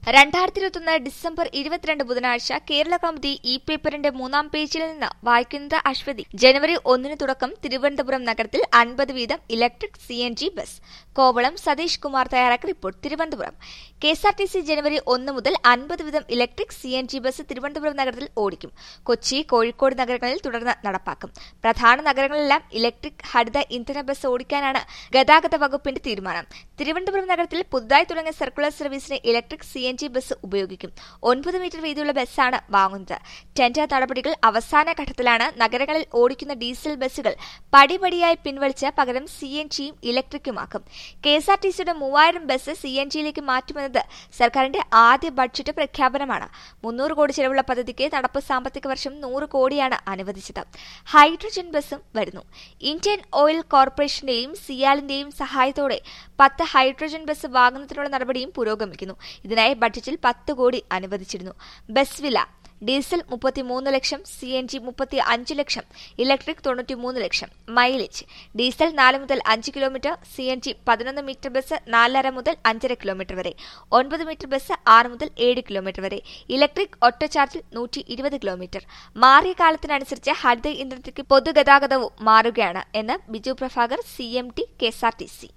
രണ്ടായിരത്തി ഇരുപത്തൊന്ന് ഡിസംബർ ഇരുപത്തിരണ്ട് ബുധനാഴ്ച കേരള കൗമുദി ഇ പേപ്പറിന്റെ മൂന്നാം പേജിൽ നിന്ന് വായിക്കുന്നത് അശ്വതി ജനുവരി ഒന്നിന് തുടക്കം തിരുവനന്തപുരം നഗരത്തിൽ അൻപത് വീതം electric C N G bus Kovalam Satheesh Kumar തയ്യാറാക്കിയ report Thiruvananthapuram K S R T C ജനുവരി ഒന്ന് മുതൽ അൻപത് വീതം electric C N G bus Thiruvananthapuram നഗരത്തിൽ ഓടിക്കും കൊച്ചി കോഴിക്കോട് നഗരങ്ങളിൽ തുടർന്ന് നടപ്പാക്കും പ്രധാന നഗരങ്ങളിലെല്ലാം ഇലക്ട്രിക് ഹരിത ഇന്ധന ബസ് ഓടിക്കാനാണ് ഗതാഗത വകുപ്പിന്റെ തീരുമാനം തിരുവനന്തപുരം നഗരത്തിൽ പുതുതായി തുടങ്ങിയ സർക്കുലർ സർവീസിന് electric C N G bus ഉപയോഗിക്കും ഒൻപത് മീറ്റർ വീതിയുള്ള ബസ്സാണ് വാങ്ങുന്നത് ടെൻഡർ നടപടികൾ അവസാന ഘട്ടത്തിലാണ് നഗരങ്ങളിൽ ഓടിക്കുന്ന ഡീസൽ ബസ്സുകൾ പടിപടിയായി പിൻവലിച്ച് പകരം സി എൻ ജിയും ഇലക്ട്രിക്കുമാക്കും കെ എസ് ആർ ടി സിയുടെ മൂവായിരം ബസ് സി എൻ ജിയിലേക്ക് മാറ്റുമെന്നത് സർക്കാരിന്റെ ആദ്യ ബഡ്ജറ്റ് പ്രഖ്യാപനമാണ് മുന്നൂറ് കോടി ചെലവുള്ള പദ്ധതിക്ക് നടപ്പ് സാമ്പത്തിക വർഷം നൂറ് കോടിയാണ് അനുവദിച്ചത് ഹൈഡ്രജൻ ബസ്സും വരുന്നു ഇന്ത്യൻ ഓയിൽ കോർപ്പറേഷന്റെയും സിയാലിന്റെയും സഹായത്തോടെ പത്ത് ഹൈഡ്രജൻ ബസ് വാങ്ങുന്നതിനുള്ള നടപടിയും പുരോഗമിക്കുന്നു ഇതിനായി ബഡ്ജറ്റിൽ പത്ത് കോടി അനുവദിച്ചിരുന്നു ബസ് വില ഡീസൽ മുപ്പത്തിമൂന്ന് ലക്ഷം സി എൻ ജി മുപ്പത്തി അഞ്ച് ലക്ഷം ഇലക്ട്രിക് തൊണ്ണൂറ്റിമൂന്ന് ലക്ഷം മൈലേജ് ഡീസൽ നാല് മുതൽ അഞ്ച് കിലോമീറ്റർ സി എൻ ജി പതിനൊന്ന് മീറ്റർ ബസ് നാലര മുതൽ അഞ്ചര കിലോമീറ്റർ വരെ ഒൻപത് മീറ്റർ ബസ് ആറ് മുതൽ ഏഴ് കിലോമീറ്റർ വരെ ഇലക്ട്രിക് ഒറ്റ ചാർജിൽ നൂറ്റി ഇരുപത് കിലോമീറ്റർ മാറിയ കാലത്തിനനുസരിച്ച് ഹരിത ഇന്ധനത്തിലേക്ക് പൊതുഗതാഗതവും മാറുകയാണ് എന്ന് Biju Prabhakar C M T K S R T C